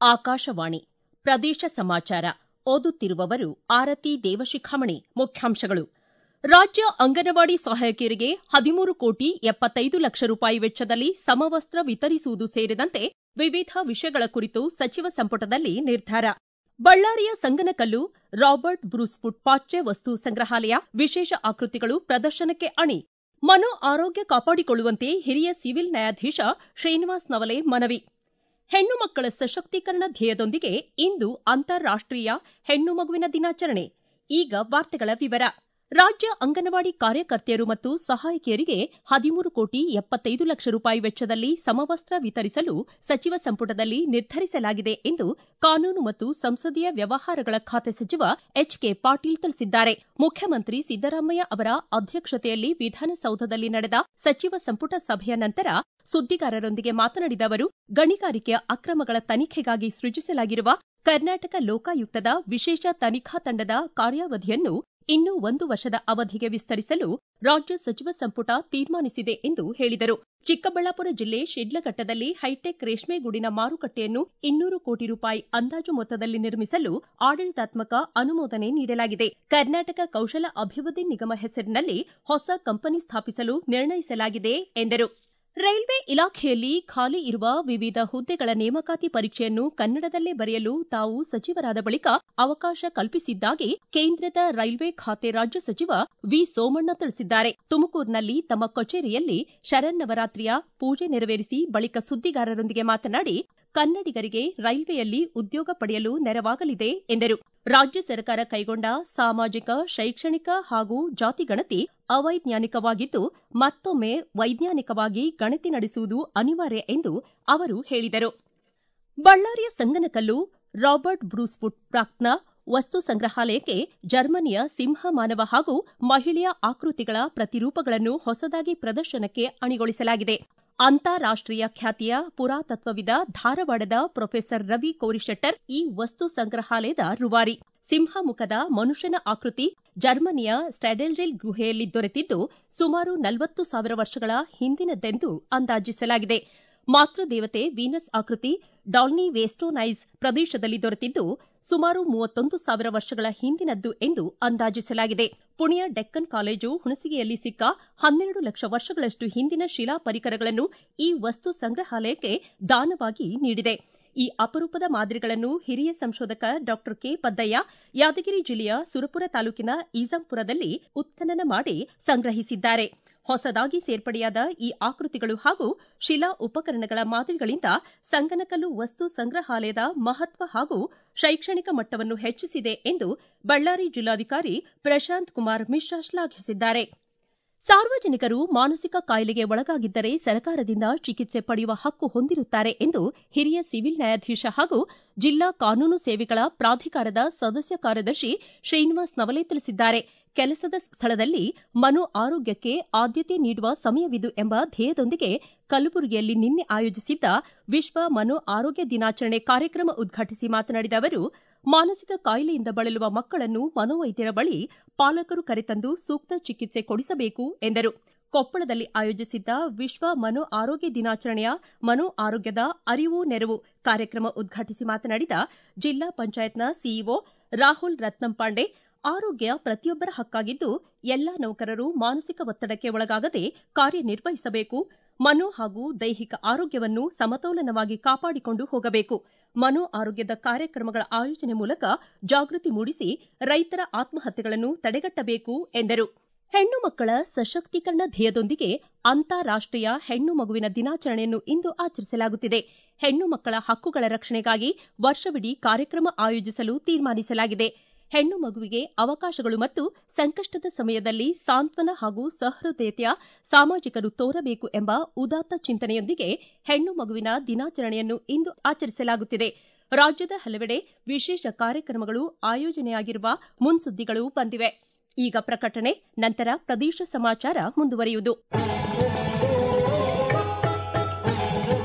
ಆಕಾಶವಾಣಿ ಪ್ರದೇಶ ಸಮಾಚಾರ ಓದುತ್ತಿರುವವರು ಆರತಿ ದೇವಶಿಖಾಮಣಿ ಮುಖ್ಯಾಂಶಗಳು ರಾಜ್ಯ ಅಂಗನವಾಡಿ ಸಹಾಯಕಿಯರಿಗೆ ಹದಿಮೂರು ಕೋಟಿ ಎಪ್ಪತ್ತೈದು ಲಕ್ಷ ರೂಪಾಯಿ ವೆಚ್ಚದಲ್ಲಿ ಸಮವಸ್ತ್ರ ವಿತರಿಸುವುದು ಸೇರಿದಂತೆ ವಿವಿಧ ವಿಷಯಗಳ ಕುರಿತು ಸಚಿವ ಸಂಪುಟದಲ್ಲಿ ನಿರ್ಧಾರ ಬಳ್ಳಾರಿಯ ಸಂಗನಕಲ್ಲು ರಾಬರ್ಟ್ ಬ್ರೂಸ್ಫುಟ್ ಪಾಠ್ಯ ವಸ್ತು ಸಂಗ್ರಹಾಲಯ ವಿಶೇಷ ಆಕೃತಿಗಳು ಪ್ರದರ್ಶನಕ್ಕೆ ಅಣಿ ಮನೋ ಆರೋಗ್ಯ ಕಾಪಾಡಿಕೊಳ್ಳುವಂತೆ ಹಿರಿಯ ಸಿವಿಲ್ ನ್ಯಾಯಾಧೀಶ ಶ್ರೀನಿವಾಸ್ ನವಲೆ ಮನವಿ ಹೆಣ್ಣು ಮಕ್ಕಳ ಸಶಕ್ತೀಕರಣ ಧ್ಯೇಯದೊಂದಿಗೆ ಇಂದು ಅಂತಾರಾಷ್ಟೀಯ ಹೆಣ್ಣು ಮಗುವಿನ ದಿನಾಚರಣೆ ಈಗ ವಾರ್ತೆಗಳ ವಿವರ ರಾಜ್ಯ ಅಂಗನವಾಡಿ ಕಾರ್ಯಕರ್ತೆಯರು ಮತ್ತು ಸಹಾಯಕಿಯರಿಗೆ ಹದಿಮೂರು ಕೋಟಿ ಎಪ್ಪತ್ತೈದು ಲಕ್ಷ ರೂಪಾಯಿ ವೆಚ್ಚದಲ್ಲಿ ಸಮವಸ್ತ್ರ ವಿತರಿಸಲು ಸಚಿವ ಸಂಪುಟದಲ್ಲಿ ನಿರ್ಧರಿಸಲಾಗಿದೆ ಎಂದು ಕಾನೂನು ಮತ್ತು ಸಂಸದೀಯ ವ್ಯವಹಾರಗಳ ಖಾತೆ ಸಚಿವ ಎಚ್ ಕೆ ಪಾಟೀಲ್ ತಿಳಿಸಿದ್ದಾರೆ ಮುಖ್ಯಮಂತ್ರಿ ಸಿದ್ದರಾಮಯ್ಯ ಅವರ ಅಧ್ಯಕ್ಷತೆಯಲ್ಲಿ ವಿಧಾನಸೌಧದಲ್ಲಿ ನಡೆದ ಸಚಿವ ಸಂಪುಟ ಸಭೆಯ ನಂತರ ಸುದ್ದಿಗಾರರೊಂದಿಗೆ ಮಾತನಾಡಿದ ಅವರು ಗಣಿಗಾರಿಕೆಯ ಅಕ್ರಮಗಳ ತನಿಖೆಗಾಗಿ ಸೃಜಿಸಲಾಗಿರುವ ಕರ್ನಾಟಕ ಲೋಕಾಯುಕ್ತದ ವಿಶೇಷ ತನಿಖಾ ತಂಡದ ಕಾರ್ಯಾವಧಿಯನ್ನು ಇನ್ನೂ ಒಂದು ವರ್ಷದ ಅವಧಿಗೆ ವಿಸ್ತರಿಸಲು ರಾಜ್ಯ ಸಚಿವ ಸಂಪುಟ ತೀರ್ಮಾನಿಸಿದೆ ಎಂದು ಹೇಳಿದರು ಚಿಕ್ಕಬಳ್ಳಾಪುರ ಜಿಲ್ಲೆ ಶಿಡ್ಲಘಟ್ಟದಲ್ಲಿ ಹೈಟೆಕ್ ರೇಷ್ಮೆಗೂಡಿನ ಮಾರುಕಟ್ಟೆಯನ್ನು ಇನ್ನೂರು ಕೋಟಿ ರೂಪಾಯಿ ಅಂದಾಜು ಮೊತ್ತದಲ್ಲಿ ನಿರ್ಮಿಸಲು ಆಡಳಿತಾತ್ಮಕ ಅನುಮೋದನೆ ನೀಡಲಾಗಿದೆ ಕರ್ನಾಟಕ ಕೌಶಲ ಅಭಿವೃದ್ಧಿ ನಿಗಮ ಹೆಸರಿನಲ್ಲಿ ಹೊಸ ಕಂಪನಿ ಸ್ಥಾಪಿಸಲು ನಿರ್ಣಯಿಸಲಾಗಿದೆ ಎಂದರು ರೈಲ್ವೆ ಇಲಾಖೆಯಲ್ಲಿ ಖಾಲಿ ಇರುವ ವಿವಿಧ ಹುದ್ದೆಗಳ ನೇಮಕಾತಿ ಪರೀಕ್ಷೆಯನ್ನು ಕನ್ನಡದಲ್ಲೇ ಬರೆಯಲು ತಾವು ಸಚಿವರಾದ ಬಳಿಕ ಅವಕಾಶ ಕಲ್ಪಿಸಿದ್ದಾಗಿ ಕೇಂದ್ರದ ರೈಲ್ವೆ ಖಾತೆ ರಾಜ್ಯ ಸಚಿವ ವಿ ಸೋಮಣ್ಣ ತಿಳಿಸಿದ್ದಾರೆ ತುಮಕೂರಿನಲ್ಲಿ ತಮ್ಮ ಕಚೇರಿಯಲ್ಲಿ ಶರನ್ನವರಾತ್ರಿಯ ಪೂಜೆ ನೆರವೇರಿಸಿ ಬಳಿಕ ಸುದ್ದಿಗಾರರೊಂದಿಗೆ ಮಾತನಾಡಿ ಕನ್ನಡಿಗರಿಗೆ ರೈಲ್ವೆಯಲ್ಲಿ ಉದ್ಯೋಗ ಪಡೆಯಲು ನೆರವಾಗಲಿದೆ ಎಂದರು ರಾಜ್ಯ ಸರ್ಕಾರ ಕೈಗೊಂಡ ಸಾಮಾಜಿಕ ಶೈಕ್ಷಣಿಕ ಹಾಗೂ ಜಾತಿ ಗಣತಿ ಅವೈಜ್ಞಾನಿಕವಾಗಿದ್ದು ಮತ್ತೊಮ್ಮೆ ವೈಜ್ಞಾನಿಕವಾಗಿ ಗಣತಿ ನಡೆಸುವುದು ಅನಿವಾರ್ಯ ಎಂದು ಅವರು ಹೇಳಿದರು ಬಳ್ಳಾರಿಯ ಸಂಗನಕಲ್ಲು ರಾಬರ್ಟ್ ಬ್ರೂಸ್ಫುಟ್ ಪ್ರಾಕ್ನ ವಸ್ತು ಸಂಗ್ರಹಾಲಯಕ್ಕೆ ಜರ್ಮನಿಯ ಸಿಂಹ ಮಾನವ ಹಾಗೂ ಮಹಿಳೆಯ ಆಕೃತಿಗಳ ಪ್ರತಿರೂಪಗಳನ್ನು ಹೊಸದಾಗಿ ಪ್ರದರ್ಶನಕ್ಕೆ ಅಣಿಗೊಳಿಸಲಾಗಿದೆ ಅಂತಾರಾಷ್ಟೀಯ ಖ್ಯಾತಿಯ ಪುರಾತತ್ವವಿದ ಧಾರವಾಡದ ಪ್ರೊಫೆಸರ್ ರವಿ ಕೋರಿಶೆಟ್ಟರ್ ಈ ವಸ್ತು ಸಂಗ್ರಹಾಲಯದ ರೂವಾರಿ ಸಿಂಹಮುಖದ ಮನುಷ್ಯನ ಆಕೃತಿ ಜರ್ಮನಿಯ ಸ್ಟ್ಯಾಡೆಲ್ರಿಲ್ ಗುಹೆಯಲ್ಲಿ ದೊರೆತಿದ್ದು ಸುಮಾರು ನಲವತ್ತು ಸಾವಿರ ವರ್ಷಗಳ ಹಿಂದಿನದ್ದೆಂದು ಅಂದಾಜಿಸಲಾಗಿದೆ ಮಾತೃದೇವತೆ ವೀನಸ್ ಆಕೃತಿ ಡಾಲ್ನಿ ವೇಸ್ಟೋನೈಸ್ ಪ್ರದೇಶದಲ್ಲಿ ದೊರೆತಿದ್ದು ಸುಮಾರು ಮೂವತ್ತೊಂದು ಸಾವಿರ ವರ್ಷಗಳ ಹಿಂದಿನದ್ದು ಎಂದು ಅಂದಾಜಿಸಲಾಗಿದೆ ಪುಣೆಯ ಡೆಕ್ಕನ್ ಕಾಲೇಜು ಹುಣಸಿಗೆಯಲ್ಲಿ ಸಿಕ್ಕ ಹನ್ನೆರಡು ಲಕ್ಷ ವರ್ಷಗಳಷ್ಟು ಹಿಂದಿನ ಶಿಲಾ ಪರಿಕರಗಳನ್ನು ಈ ವಸ್ತು ಸಂಗ್ರಹಾಲಯಕ್ಕೆ ದಾನವಾಗಿ ನೀಡಿದೆ ಈ ಅಪರೂಪದ ಮಾದರಿಗಳನ್ನು ಹಿರಿಯ ಸಂಶೋಧಕ ಡಾ ಕೆ ಪದ್ದಯ್ಯ ಯಾದಗಿರಿ ಜಿಲ್ಲೆಯ ಸುರಪುರ ತಾಲೂಕಿನ ಈಜಂಪುರದಲ್ಲಿ ಉತ್ಖನನ ಮಾಡಿ ಸಂಗ್ರಹಿಸಿದ್ದಾರೆ ಹೊಸದಾಗಿ ಸೇರ್ಪಡೆಯಾದ ಈ ಆಕೃತಿಗಳು ಹಾಗೂ ಶಿಲಾ ಉಪಕರಣಗಳ ಮಾದರಿಗಳಿಂದ ಸಂಗನಕಲ್ಲು ವಸ್ತು ಸಂಗ್ರಹಾಲಯದ ಮಹತ್ವ ಹಾಗೂ ಶೈಕ್ಷಣಿಕ ಮಟ್ಟವನ್ನು ಹೆಚ್ಚಿಸಿದೆ ಎಂದು ಬಳ್ಳಾರಿ ಜಿಲ್ಲಾಧಿಕಾರಿ ಪ್ರಶಾಂತ್ ಕುಮಾರ್ ಮಿಶ್ರಾ ಶ್ಲಾಘಿಸಿದ್ದಾರೆ ಸಾರ್ವಜನಿಕರು ಮಾನಸಿಕ ಕಾಯಿಲೆಗೆ ಒಳಗಾಗಿದ್ದರೆ ಸರ್ಕಾರದಿಂದ ಚಿಕಿತ್ಸೆ ಪಡೆಯುವ ಹಕ್ಕು ಹೊಂದಿರುತ್ತಾರೆ ಎಂದು ಹಿರಿಯ ಸಿವಿಲ್ ನ್ಯಾಯಾಧೀಶ ಹಾಗೂ ಜಿಲ್ಲಾ ಕಾನೂನು ಸೇವೆಗಳ ಪ್ರಾಧಿಕಾರದ ಸದಸ್ಯ ಕಾರ್ಯದರ್ಶಿ ಶ್ರೀನಿವಾಸ್ ನವಲೆ ತಿಳಿಸಿದ್ದಾರೆ ಕೆಲಸದ ಸ್ಥಳದಲ್ಲಿ ಮನೋ ಆರೋಗ್ಯಕ್ಕೆ ಆದ್ಯತೆ ನೀಡುವ ಸಮಯವಿದು ಎಂಬ ಧ್ಯೇಯದೊಂದಿಗೆ ಕಲಬುರಗಿಯಲ್ಲಿ ನಿನ್ನೆ ಆಯೋಜಿಸಿದ್ದ ವಿಶ್ವ ಮನೋ ಆರೋಗ್ಯ ದಿನಾಚರಣೆ ಕಾರ್ಯಕ್ರಮ ಉದ್ಘಾಟಿಸಿ ಮಾತನಾಡಿದ ಅವರು ಮಾನಸಿಕ ಕಾಯಿಲೆಯಿಂದ ಬಳಲುವ ಮಕ್ಕಳನ್ನು ಮನೋವೈದ್ಯರ ಬಳಿ ಪಾಲಕರು ಕರೆತಂದು ಸೂಕ್ತ ಚಿಕಿತ್ಸೆ ಕೊಡಿಸಬೇಕು ಎಂದರು ಕೊಪ್ಪಳದಲ್ಲಿ ಆಯೋಜಿಸಿದ್ದ ವಿಶ್ವ ಮನೋ ಆರೋಗ್ಯ ದಿನಾಚರಣೆಯ ಮನೋ ಆರೋಗ್ಯದ ಅರಿವು ನೆರವು ಕಾರ್ಯಕ್ರಮ ಉದ್ಘಾಟಿಸಿ ಮಾತನಾಡಿದ ಜಿಲ್ಲಾ ಪಂಚಾಯತ್ನ ಸಿಇಒ ರಾಹುಲ್ ರತ್ನಂಪಾಂಡೆ ಆರೋಗ್ಯ ಪ್ರತಿಯೊಬ್ಬರ ಹಕ್ಕಾಗಿದ್ದು ಎಲ್ಲಾ ನೌಕರರು ಮಾನಸಿಕ ಒತ್ತಡಕ್ಕೆ ಒಳಗಾಗದೆ ಕಾರ್ಯನಿರ್ವಹಿಸಬೇಕು ಮನೋ ಹಾಗೂ ದೈಹಿಕ ಆರೋಗ್ಯವನ್ನು ಸಮತೋಲನವಾಗಿ ಕಾಪಾಡಿಕೊಂಡು ಹೋಗಬೇಕು ಮನೋ ಆರೋಗ್ಯದ ಕಾರ್ಯಕ್ರಮಗಳ ಆಯೋಜನೆ ಮೂಲಕ ಜಾಗೃತಿ ಮೂಡಿಸಿ ರೈತರ ಆತ್ಮಹತ್ಯೆಗಳನ್ನು ತಡೆಗಟ್ಟಬೇಕು ಎಂದರು ಹೆಣ್ಣು ಮಕ್ಕಳ ಸಶಕ್ತೀಕರಣ ಧ್ಯೇಯದೊಂದಿಗೆ ಅಂತಾರಾಷ್ಟೀಯ ಹೆಣ್ಣು ಮಗುವಿನ ದಿನಾಚರಣೆಯನ್ನು ಇಂದು ಆಚರಿಸಲಾಗುತ್ತಿದೆ ಹೆಣ್ಣು ಮಕ್ಕಳ ಹಕ್ಕುಗಳ ರಕ್ಷಣೆಗಾಗಿ ವರ್ಷವಿಡೀ ಕಾರ್ಯಕ್ರಮ ಆಯೋಜಿಸಲು ತೀರ್ಮಾನಿಸಲಾಗಿದೆ ಹೆಣ್ಣು ಮಗುವಿಗೆ ಅವಕಾಶಗಳು ಮತ್ತು ಸಂಕಷ್ಟದ ಸಮಯದಲ್ಲಿ ಸಾಂತ್ವನ ಹಾಗೂ ಸಹೃದಯತೆಯ ಸಾಮಾಜಿಕರು ತೋರಬೇಕು ಎಂಬ ಉದಾತ್ತ ಚಿಂತನೆಯೊಂದಿಗೆ ಹೆಣ್ಣು ಮಗುವಿನ ದಿನಾಚರಣೆಯನ್ನು ಇಂದು ಆಚರಿಸಲಾಗುತ್ತಿದೆ ರಾಜ್ಯದ ಹಲವೆಡೆ ವಿಶೇಷ ಕಾರ್ಯಕ್ರಮಗಳು ಆಯೋಜನೆಯಾಗಿರುವ ಮುನ್ಸುದ್ದಿಗಳು ಬಂದಿವೆ ಈಗ ಪ್ರಕಟಣೆ ನಂತರ ಪ್ರದೇಶ ಸಮಾಚಾರ ಮುಂದುವರಿಯುವುದು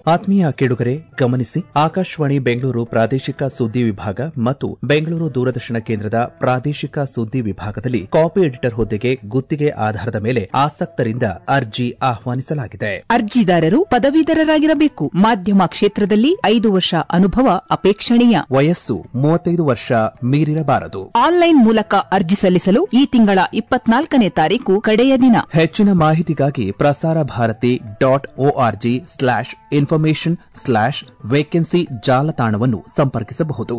ಆತ್ಮೀಯ ಕೇಳುಗರೆ ಗಮನಿಸಿ ಆಕಾಶವಾಣಿ ಬೆಂಗಳೂರು ಪ್ರಾದೇಶಿಕ ಸುದ್ದಿ ವಿಭಾಗ ಮತ್ತು ಬೆಂಗಳೂರು ದೂರದರ್ಶನ ಕೇಂದ್ರದ ಪ್ರಾದೇಶಿಕ ಸುದ್ದಿ ವಿಭಾಗದಲ್ಲಿ ಕಾಪಿ ಎಡಿಟರ್ ಹುದ್ದೆಗೆ ಗುತ್ತಿಗೆ ಆಧಾರದ ಮೇಲೆ ಆಸಕ್ತರಿಂದ ಅರ್ಜಿ ಆಹ್ವಾನಿಸಲಾಗಿದೆ ಅರ್ಜಿದಾರರು ಪದವೀಧರರಾಗಿರಬೇಕು ಮಾಧ್ಯಮ ಕ್ಷೇತ್ರದಲ್ಲಿ ಐದು ವರ್ಷ ಅನುಭವ ಅಪೇಕ್ಷಣೀಯ ವಯಸ್ಸು ಮೂವತ್ತೈದು ವರ್ಷ ಮೀರಿರಬಾರದು ಆನ್ಲೈನ್ ಮೂಲಕ ಅರ್ಜಿ ಸಲ್ಲಿಸಲು ಈ ತಿಂಗಳ ಇಪ್ಪತ್ನಾಲ್ಕನೇ ತಾರೀಕು ಕಡೆಯ ದಿನ ಹೆಚ್ಚಿನ ಮಾಹಿತಿಗಾಗಿ Prasar Bharati dot org slash information slash vacancy ಜಾಲತಾಣವನ್ನು ಸಂಪರ್ಕಿಸಬಹುದು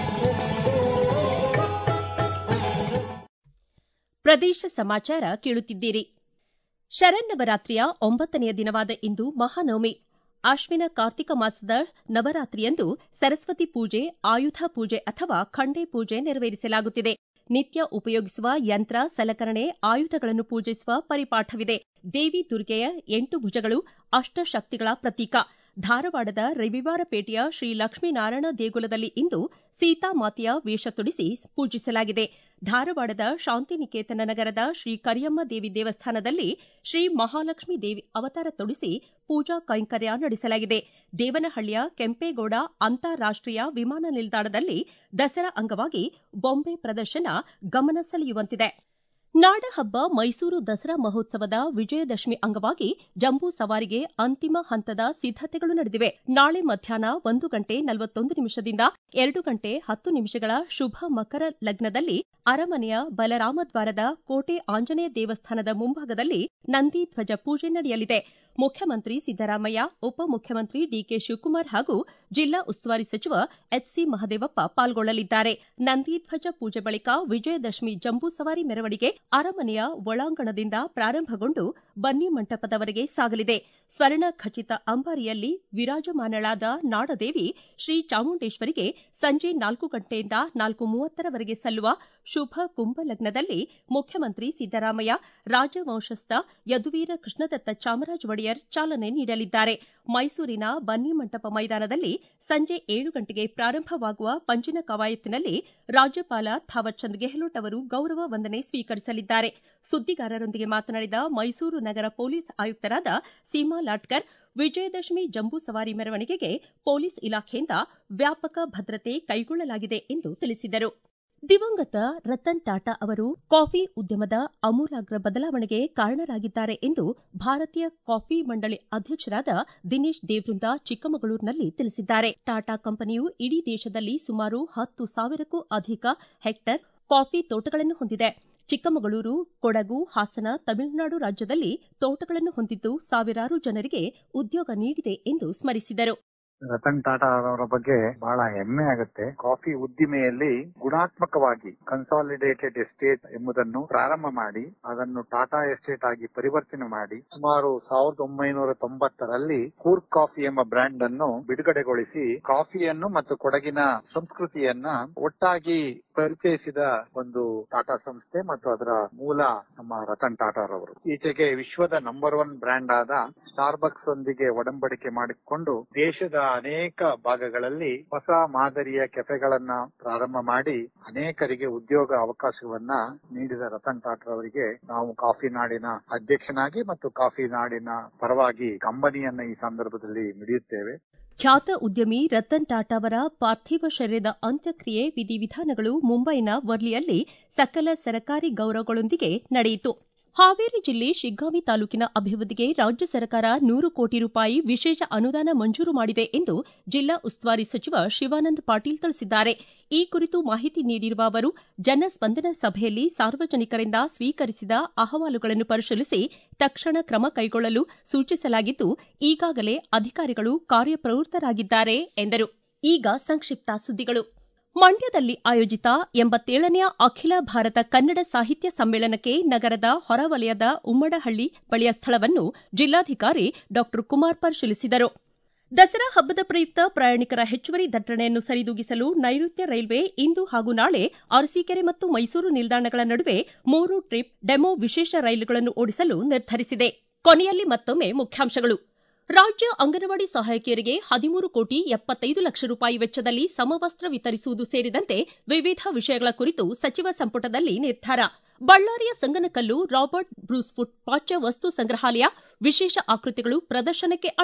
ಪ್ರದೇಶ ಸಮಾಚಾರ ಕೇಳುತ್ತಿದ್ದೀರಿ ಶರನ್ನವರಾತ್ರಿಯ ಒಂಬತ್ತನೆಯ ದಿನವಾದ ಇಂದು ಮಹಾನವಮಿ ಆಶ್ವಿನ ಕಾರ್ತಿಕ ಮಾಸದ ನವರಾತ್ರಿಯಂದು ಸರಸ್ವತಿ ಪೂಜೆ ಆಯುಧ ಪೂಜೆ ಅಥವಾ ಖಂಡೆ ಪೂಜೆ ನೆರವೇರಿಸಲಾಗುತ್ತಿದೆ ನಿತ್ಯ ಉಪಯೋಗಿಸುವ ಯಂತ್ರ ಸಲಕರಣೆ ಆಯುಧಗಳನ್ನು ಪೂಜಿಸುವ ಪರಿಪಾಠವಿದೆ ದೇವಿ ದುರ್ಗೆಯ ಎಂಟು ಭುಜಗಳು ಅಷ್ಟಶಕ್ತಿಗಳ ಪ್ರತೀಕ ಧಾರವಾಡದ ರವಿವಾರ ಪೇಟೆಯ ಶ್ರೀ ಲಕ್ಷ್ಮೀನಾರಾಯಣ ದೇಗುಲದಲ್ಲಿ ಇಂದು ಸೀತಾಮಾತೆಯ ವೇಷ ತೊಡಿಸಿ ಪೂಜಿಸಲಾಗಿದೆ ಧಾರವಾಡದ ಶಾಂತಿನಿಕೇತನ ನಗರದ ಶ್ರೀ ಕರಿಯಮ್ಮ ದೇವಿ ದೇವಸ್ಥಾನದಲ್ಲಿ ಶ್ರೀ ಮಹಾಲಕ್ಷ್ಮೀ ದೇವಿ ಅವತಾರ ತೊಡಿಸಿ ಪೂಜಾ ಕೈಂಕರ್ಯ ನಡೆಸಲಾಗಿದೆ ದೇವನಹಳ್ಳಿಯ ಕೆಂಪೇಗೌಡ ಅಂತಾರಾಷ್ಟೀಯ ವಿಮಾನ ನಿಲ್ದಾಣದಲ್ಲಿ ದಸರಾ ಅಂಗವಾಗಿ ಬೊಂಬೆ ಪ್ರದರ್ಶನ ಗಮನ ಸೆಳೆಯುವಂತಿದೆ ನಾಡಹಬ್ಬ ಮೈಸೂರು ದಸರಾ ಮಹೋತ್ಸವದ ವಿಜಯದಶಮಿ ಅಂಗವಾಗಿ ಜಂಬೂ ಸವಾರಿಗೆ ಅಂತಿಮ ಹಂತದ ಸಿದ್ದತೆಗಳು ನಡೆದಿವೆ ನಾಳೆ ಮಧ್ಯಾಹ್ನ ಒಂದು ಗಂಟೆ ನಲವತ್ತೊಂದು ನಿಮಿಷದಿಂದ ಎರಡು ಗಂಟೆ ಹತ್ತು ನಿಮಿಷಗಳ ಶುಭ ಮಕರ ಲಗ್ನದಲ್ಲಿ ಅರಮನೆಯ ಬಲರಾಮದ್ವಾರದ ಕೋಟೆ ಆಂಜನೇಯ ದೇವಸ್ಥಾನದ ಮುಂಭಾಗದಲ್ಲಿ ನಂದಿ ಧ್ವಜ ಪೂಜೆ ನಡೆಯಲಿದೆ ಮುಖ್ಯಮಂತ್ರಿ ಸಿದ್ದರಾಮಯ್ಯ ಉಪಮುಖ್ಯಮಂತ್ರಿ ಡಿಕೆ ಶಿವಕುಮಾರ್ ಹಾಗೂ ಜಿಲ್ಲಾ ಉಸ್ತುವಾರಿ ಸಚಿವ ಎಚ್ಸಿ ಮಹದೇವಪ್ಪ ಪಾಲ್ಗೊಳ್ಳಲಿದ್ದಾರೆ ನಂದಿ ಧ್ವಜ ಪೂಜೆ ಬಳಿಕ ವಿಜಯದಶಮಿ ಜಂಬೂ ಸವಾರಿ ಮೆರವಣಿಗೆ ಅರಮನೆಯ ಒಳಾಂಗಣದಿಂದ ಪ್ರಾರಂಭಗೊಂಡು ಬನ್ನಿ ಮಂಟಪದವರೆಗೆ ಸಾಗಲಿದೆ ಸ್ವರ್ಣ ಖಚಿತ ಅಂಬಾರಿಯಲ್ಲಿ ವಿರಾಜಮಾನಳಾದ ನಾಡದೇವಿ ಶ್ರೀ ಚಾಮುಂಡೇಶ್ವರಿಗೆ ಸಂಜೆ ನಾಲ್ಕು ಗಂಟೆಯಿಂದ ನಾಲ್ಕು ಮೂವತ್ತರವರೆಗೆ ಸಲ್ಲುವ ಶುಭ ಕುಂಭಲಗ್ನದಲ್ಲಿ ಮುಖ್ಯಮಂತ್ರಿ ಸಿದ್ದರಾಮಯ್ಯ ರಾಜವಂಶಸ್ಥ ಯದುವೀರ ಕೃಷ್ಣದತ್ತ ಚಾಮರಾಜ ಒಡೆಯರ್ ಚಾಲನೆ ನೀಡಲಿದ್ದಾರೆ ಮೈಸೂರಿನ ಬನ್ನಿ ಮಂಟಪ ಮೈದಾನದಲ್ಲಿ ಸಂಜೆ ಏಳು ಗಂಟೆಗೆ ಪ್ರಾರಂಭವಾಗುವ ಪಂಜಿನ ಕವಾಯತಿನಲ್ಲಿ ರಾಜ್ಯಪಾಲ ಥಾವರ್ಚಂದ್ ಗೆಹ್ಲೋಟ್ ಅವರು ಗೌರವ ವಂದನೆ ಸ್ವೀಕರಿಸಲಿದ್ದಾರೆ ಸುದ್ದಿಗಾರರೊಂದಿಗೆ ಮಾತನಾಡಿದ ಮೈಸೂರು ನಗರ ಪೊಲೀಸ್ ಆಯುಕ್ತರಾದ ಸೀಮಾ ಲಾಟ್ಕರ್ ವಿಜಯದಶಮಿ ಜಂಬೂ ಸವಾರಿ ಮೆರವಣಿಗೆಗೆ ಪೊಲೀಸ್ ಇಲಾಖೆಯಿಂದ ವ್ಯಾಪಕ ಭದ್ರತೆ ಕೈಗೊಳ್ಳಲಾಗಿದೆ ಎಂದು ತಿಳಿಸಿದರು ದಿವಂಗತ ರತನ್ ಟಾಟಾ ಅವರು ಕಾಫಿ ಉದ್ಯಮದ ಅಮೂಲಾಗ್ರ ಬದಲಾವಣೆಗೆ ಕಾರಣರಾಗಿದ್ದಾರೆ ಎಂದು ಭಾರತೀಯ ಕಾಫಿ ಮಂಡಳಿ ಅಧ್ಯಕ್ಷರಾದ ದಿನೇಶ್ ದೇವ್ರಿಂದ ಚಿಕ್ಕಮಗಳೂರಿನಲ್ಲಿ ತಿಳಿಸಿದ್ದಾರೆ ಟಾಟಾ ಕಂಪನಿಯು ಇಡೀ ದೇಶದಲ್ಲಿ ಸುಮಾರು ಹತ್ತು ಸಾವಿರಕ್ಕೂ ಅಧಿಕ ಹೆಕ್ಟರ್ ಕಾಫಿ ತೋಟಗಳನ್ನು ಹೊಂದಿದೆ ಚಿಕ್ಕಮಗಳೂರು ಕೊಡಗು ಹಾಸನ ತಮಿಳುನಾಡು ರಾಜ್ಯದಲ್ಲಿ ತೋಟಗಳನ್ನು ಹೊಂದಿದ್ದು ಸಾವಿರಾರು ಜನರಿಗೆ ಉದ್ಯೋಗ ನೀಡಿದೆ ಎಂದು ಸ್ಮರಿಸಿದರು ರತನ್ ಟಾಟಾ ಅವರ ಬಗ್ಗೆ ಬಹಳ ಹೆಮ್ಮೆ ಆಗುತ್ತೆ ಕಾಫಿ ಉದ್ದಿಮೆಯಲ್ಲಿ ಗುಣಾತ್ಮಕವಾಗಿ ಕನ್ಸಾಲಿಡೇಟೆಡ್ ಎಸ್ಟೇಟ್ ಎಂಬುದನ್ನು ಪ್ರಾರಂಭ ಮಾಡಿ ಅದನ್ನು ಟಾಟಾ ಎಸ್ಟೇಟ್ ಆಗಿ ಪರಿವರ್ತನೆ ಮಾಡಿ ಸುಮಾರು ಸಾವಿರದ ಒಂಬೈನೂರ ತೊಂಬತ್ತರಲ್ಲಿ ಕೂರ್ಗ್ ಕಾಫಿ ಎಂಬ ಬ್ರ್ಯಾಂಡ್ ಅನ್ನು ಬಿಡುಗಡೆಗೊಳಿಸಿ ಕಾಫಿಯನ್ನು ಮತ್ತು ಕೊಡಗಿನ ಸಂಸ್ಕೃತಿಯನ್ನ ಒಟ್ಟಾಗಿ ಪರಿಚಯಿಸಿದ ಒಂದು ಟಾಟಾ ಸಂಸ್ಥೆ ಮತ್ತು ಅದರ ಮೂಲ ನಮ್ಮ ರತನ್ ಟಾಟಾರವರು ಈಚೆಗೆ ವಿಶ್ವದ ನಂಬರ್ ಒನ್ ಬ್ರ್ಯಾಂಡ್ ಆದ ಸ್ಟಾರ್ಬಕ್ಸ್ ಒಂದಿಗೆ ಒಡಂಬಡಿಕೆ ಮಾಡಿಕೊಂಡು ದೇಶದ ಅನೇಕ ಭಾಗಗಳಲ್ಲಿ ಹೊಸ ಮಾದರಿಯ ಕೆಫೆಗಳನ್ನ ಪ್ರಾರಂಭ ಮಾಡಿ ಅನೇಕರಿಗೆ ಉದ್ಯೋಗ ಅವಕಾಶವನ್ನ ನೀಡಿದ ರತನ್ ಟಾಟಾ ಅವರಿಗೆ ನಾವು ಕಾಫಿ ನಾಡಿನ ಅಧ್ಯಕ್ಷನಾಗಿ ಮತ್ತು ಕಾಫಿ ನಾಡಿನ ಪರವಾಗಿ ಕಂಬನಿಯನ್ನ ಈ ಸಂದರ್ಭದಲ್ಲಿ ಮಿಡಿಯುತ್ತೇವೆ ಖ್ಯಾತ ಉದ್ಯಮಿ ರತನ್ ಟಾಟಾ ಅವರ ಪಾರ್ಥಿವ ಶರೀರದ ಅಂತ್ಯಕ್ರಿಯೆ ವಿಧಿವಿಧಾನಗಳು ಮುಂಬೈನ ವರ್ಲಿಯಲ್ಲಿ ಸಕಲ ಸರ್ಕಾರಿ ಗೌರವಗಳೊಂದಿಗೆ ನಡೆಯಿತು ಹಾವೇರಿ ಜಿಲ್ಲೆ ಶಿಗ್ಗಾವಿ ತಾಲೂಕಿನ ಅಭಿವೃದ್ಧಿಗೆ ರಾಜ್ಯ ಸರ್ಕಾರ ನೂರು ಕೋಟಿ ರೂಪಾಯಿ ವಿಶೇಷ ಅನುದಾನ ಮಂಜೂರು ಮಾಡಿದೆ ಎಂದು ಜಿಲ್ಲಾ ಉಸ್ತುವಾರಿ ಸಚಿವ ಶಿವಾನಂದ ಪಾಟೀಲ್ ತಿಳಿಸಿದ್ದಾರೆ ಈ ಕುರಿತು ಮಾಹಿತಿ ನೀಡಿರುವ ಅವರು ಜನಸ್ಪಂದನ ಸಭೆಯಲ್ಲಿ ಸಾರ್ವಜನಿಕರಿಂದ ಸ್ವೀಕರಿಸಿದ ಅಹವಾಲುಗಳನ್ನು ಪರಿಶೀಲಿಸಿ ತಕ್ಷಣ ಕ್ರಮ ಕೈಗೊಳ್ಳಲು ಸೂಚಿಸಲಾಗಿದ್ದು ಈಗಾಗಲೇ ಅಧಿಕಾರಿಗಳು ಕಾರ್ಯಪ್ರವೃತ್ತರಾಗಿದ್ದಾರೆ ಎಂದರು ಈಗ ಸಂಕ್ಷಿಪ್ತ ಸುದ್ದಿಗಳು ಮಂಡ್ಯದಲ್ಲಿ ಆಯೋಜಿತ ಎಂಬತ್ತೇಳನೆಯ ಅಖಿಲ ಭಾರತ ಕನ್ನಡ ಸಾಹಿತ್ಯ ಸಮ್ಮೇಳನಕ್ಕೆ ನಗರದ ಹೊರವಲಯದ ಉಮ್ಮಡಹಳ್ಳಿ ಬಳಿಯ ಸ್ಥಳವನ್ನು ಜಿಲ್ಲಾಧಿಕಾರಿ ಡಾ ಕುಮಾರ್ ಪರಿಶೀಲಿಸಿದರು ದಸರಾ ಹಬ್ಬದ ಪ್ರಯುಕ್ತ ಪ್ರಯಾಣಿಕರ ಹೆಚ್ಚುವರಿ ದಟ್ಟಣೆಯನ್ನು ಸರಿದೂಗಿಸಲು ನೈಋತ್ಯ ರೈಲ್ವೆ ಇಂದು ಹಾಗೂ ನಾಳೆ ಅರಸೀಕೆರೆ ಮತ್ತು ಮೈಸೂರು ನಿಲ್ದಾಣಗಳ ನಡುವೆ ಮೂರು ಟ್ರಿಪ್ ಡೆಮೋ ವಿಶೇಷ ರೈಲುಗಳನ್ನು ಓಡಿಸಲು ನಿರ್ಧರಿಸಿದೆ ಕೊನೆಯಲ್ಲಿ ಮತ್ತೊಮ್ಮೆ ಮುಖ್ಯಾಂಶಗಳು ರಾಜ್ಯ ಅಂಗನವಾಡಿ ಸಹಾಯಕಿಯರಿಗೆ ಹದಿಮೂರು ಕೋಟಿ ಎಪ್ಪತ್ತೈದು ಲಕ್ಷ ರೂಪಾಯಿ ವೆಚ್ಚದಲ್ಲಿ ಸಮವಸ್ತ್ರ ವಿತರಿಸುವುದು ಸೇರಿದಂತೆ ವಿವಿಧ ವಿಷಯಗಳ ಕುರಿತು ಸಚಿವ ಸಂಪುಟದಲ್ಲಿ ನಿರ್ಧಾರ ಬಳ್ಳಾರಿಯ ಸಂಗನಕಲ್ಲು ರಾಬರ್ಟ್ ಬ್ರೂಸ್ಫುಟ್ ಪಾಚ್ಯ ವಸ್ತು ಸಂಗ್ರಹಾಲಯ ವಿಶೇಷ ಆಕೃತಿಗಳು ಪ್ರದರ್ಶನಕ್ಕೆ ಅಣಿ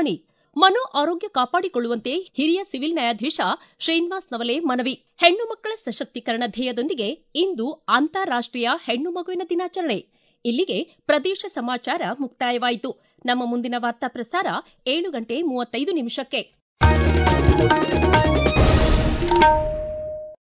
ಮನೋ ಆರೋಗ್ಯ ಕಾಪಾಡಿಕೊಳ್ಳುವಂತೆ ಹಿರಿಯ ಸಿವಿಲ್ ನ್ಯಾಯಾಧೀಶ ಶ್ರೀನಿವಾಸ್ ನವಲೆ ಮನವಿ ಹೆಣ್ಣು ಮಕ್ಕಳ ಸಶಕ್ತೀಕರಣ ಧ್ಯೇಯದೊಂದಿಗೆ ಇಂದು ಅಂತಾರಾಷ್ಟೀಯ ಹೆಣ್ಣು ಮಗುವಿನ ದಿನಾಚರಣೆ ಇಲ್ಲಿಗೆ ಪ್ರದೇಶ ಸಮಾಚಾರ ಮುಕ್ತಾಯವಾಯಿತು ನಮ್ಮ ಮುಂದಿನ ವಾರ್ತಾ ಪ್ರಸಾರ ಏಳು ಗಂಟೆ ಮೂವತ್ತೈದು ನಿಮಿಷಕ್ಕೆ